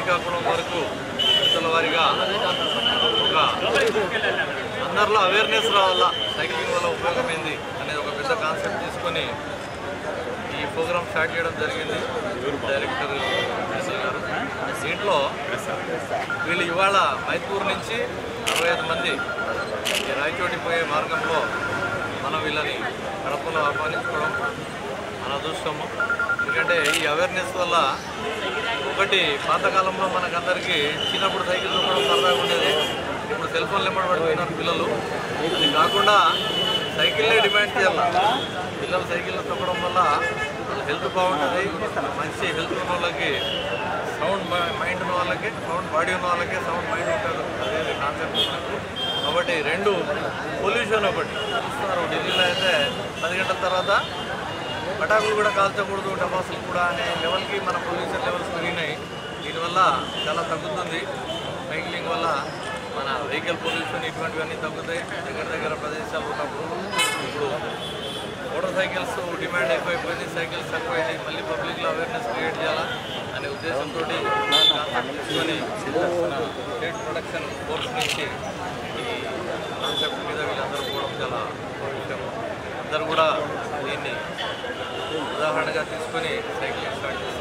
శ్రీకాకుళం వరకు విడతల వారీగా ఒక అందరిలో అవేర్నెస్ రావాలా సైక్లింగ్ వల్ల ఉపయోగం ఏంది అనేది ఒక పెద్ద కాన్సెప్ట్ తీసుకొని ఈ ప్రోగ్రామ్ స్టార్ట్ చేయడం జరిగింది డైరెక్టర్ ఎస్ఎల్ గారు దీంట్లో వీళ్ళు ఇవాళ మైత్పూర్ నుంచి అరవై ఐదు మంది ఈ రాయచోటి పోయే మార్గంలో మనం వీళ్ళని కడపలో ఆహ్వానించుకోవడం మన అదృష్టము ఎందుకంటే ఈ అవేర్నెస్ వల్ల ఒకటి పాతకాలంలో మనకందరికీ చిన్నప్పుడు సైకిల్ తొక్కడం సరదాగా ఉండేది ఇప్పుడు సెల్ ఫోన్లు ఎమ్మడి పడుతున్నారు పిల్లలు ఇది కాకుండా సైకిల్లే డిమాండ్ చేయాలి పిల్లలు సైకిల్ తొక్కడం వల్ల వాళ్ళ హెల్త్ బాగుంటుంది మంచి హెల్త్ ఉన్న వాళ్ళకి సౌండ్ మైండ్ ఉన్న వాళ్ళకి సౌండ్ బాడీ ఉన్న వాళ్ళకి సౌండ్ మైండ్ ఉంటుంది అదే కాన్సెప్ట్ మనకు కాబట్టి రెండు పొల్యూషన్ ఒకటి చూస్తున్నారు ఢిల్లీలో అయితే పది గంటల తర్వాత పటాకులు కూడా కాల్చకూడదు టపాసులు కూడా అనే లెవెల్కి మన పొల్యూషన్ లెవెల్స్ పెరిగినాయి దీనివల్ల చాలా తగ్గుతుంది సైక్లింగ్ వల్ల మన వెహికల్ పొల్యూషన్ ఇటువంటివన్నీ తగ్గుతాయి దగ్గర దగ్గర ప్రదేశాలు ఉన్నప్పుడు ఇప్పుడు మోటార్ సైకిల్స్ డిమాండ్ ఎక్కువైపోయింది సైకిల్స్ తక్కువైంది మళ్ళీ పబ్లిక్లో అవేర్నెస్ క్రియేట్ చేయాలా అనే ఉద్దేశంతో కాన్సెప్ట్ తీసుకొని మన స్టేట్ ప్రొడక్షన్ కోర్స్ నుంచి ఈ కాన్సెప్ట్ మీద వీళ్ళందరూ పోవడం చాలా గొప్ప విషయం అందరూ కూడా దీన్ని ఉదాహరణగా తీసుకొని సైక్లింగ్ స్టార్ట్ చేస్తారు